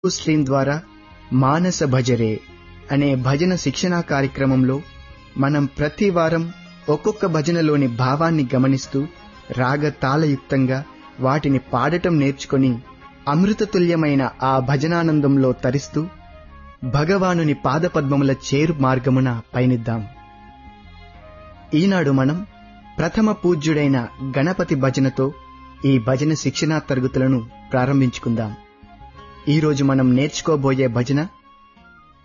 stream ద్వారా మానస భజరే అనే భజన శిక్షణా కార్యక్రమంలో మనం ప్రతి వారం ఒక్కొక్క భజనలోని భావాన్ని గమనిస్తూ రాగ తాళయుక్తంగా వాటిని పాడటం నేర్చుకొని అమృతతుల్యమైన ఆ భజనానందంలో తరిస్తూ భగవానుని పాదపద్మముల చేరు మార్గమున పయనిద్దాం ఈనాడు మనం ప్రథమ పూజ్యుడైన గణపతి భజనతో ఈ భజన శిక్షణా తరగతులను ప్రారంభించుకుందాం ఈరోజు మనం నేర్చుకోబోయే భజన